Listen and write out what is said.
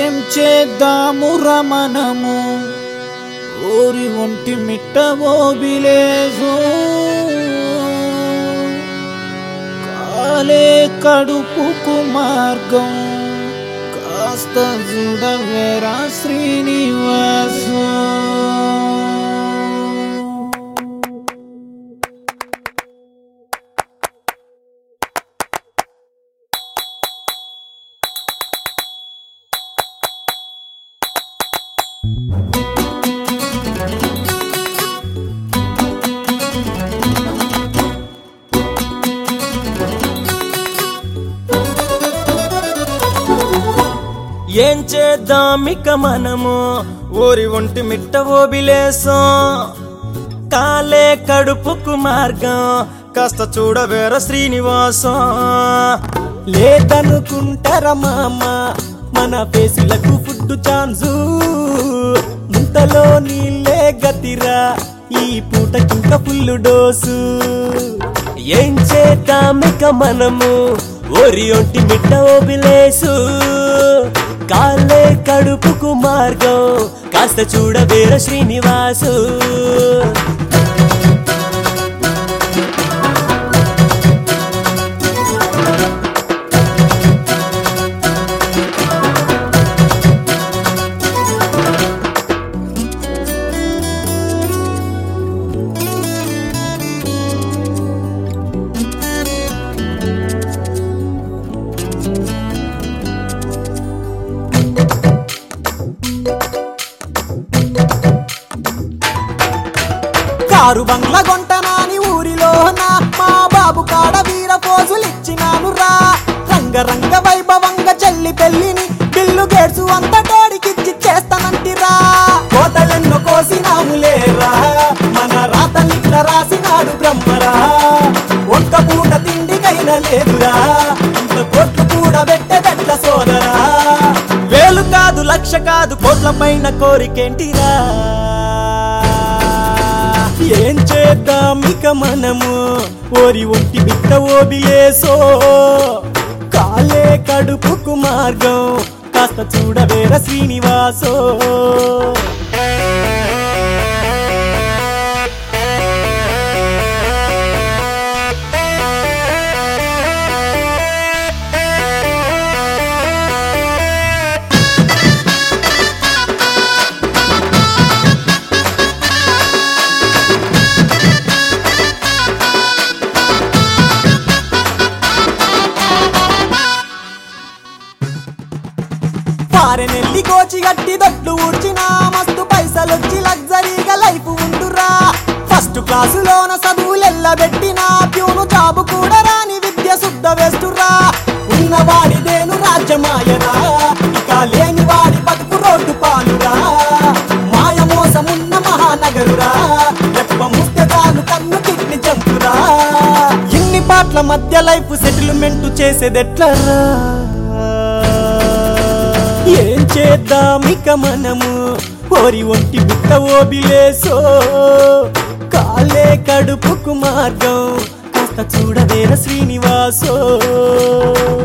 ఏం చేద్దామురా మనము ఊరి ఒంటి మిట్ట ఓబిలేసు కాలే కడుపుకు మార్గం కాస్త చూడవేరా శ్రీనివాసు ఏం చేద్దాం ఇక మనము ఊరి ఒంటి మిట్ట ఓబిలేసం కాలే కడుపుకు మార్గం కాస్త చూడవేర శ్రీనివాసం లేదనుకుంటారా మామ మన ఫేసులకు ఫుడ్ ఛాన్సు ముంతలో నీళ్ళే గతిరా ఈ పూటకింక ఫుల్ డోసు ఏం చేద్దాం ఇక మనము ఓరి ఒంటి మిట్ట ఓబిలేసు కాలే కడుపుకు మార్గం కాస్త చూడవేర శ్రీనివాసు కారు బంగ్ల గొంటనాని ఊరిలోన మా బాబు కాడ వీర పోజులిచ్చినాను రా రంగరంగ వైభవంగా చెల్లి పెళ్లిని బిల్లు గేట్సు అంత డోడికిచ్చి చేస్తానంటిరా కోతలెన్నో కోసినాము లేరా మన రాతలిట్ల రాసినాడు బ్రహ్మరా ఒక్క పూట తిండికైనా లేదురా ఇంత కోట్లు కూడా పెట్టదట్ల సోదరా వేలు కాదు లక్ష కాదు కోట్ల పైన కోరికేంటిరా ఏం చేద్దాం ఇక మనము ఓరి ఒంటి బిడ్డ ఓబిలేసో కాలే కడుపుకు మార్గం కాస్త చూడవేర శ్రీనివాసో పారెనెల్లి కోచి గట్టి దొడ్లు ఊడ్చినా మస్తు పైసలొచ్చి లగ్జరీగా లైఫ్ ఉండురా ఫస్ట్ క్లాసులోన చదువులెల్ల పెట్టినా ప్యూను జాబు కూడా రాని విద్య శుద్ధ వేస్తురా ఉన్నవాడిదేను రాజ్యమాయరా ఇక లేని వాడి బతుకు రోడ్డు పాలురా మాయ మోసమున్న మహానగరురా ఎప్ప ముస్తకాలు కన్ను కిడ్ని చంపురా ఇన్ని పాటల మధ్య లైఫ్ సెటిల్మెంట్ చేసేదెట్లరా ఏం చేద్దాం ఇక మనము ఓరి ఒంటి బిట్ట ఓబిలేసో కాలే కడుపుకు మార్గం కాస్త చూడవేర శ్రీనివాసో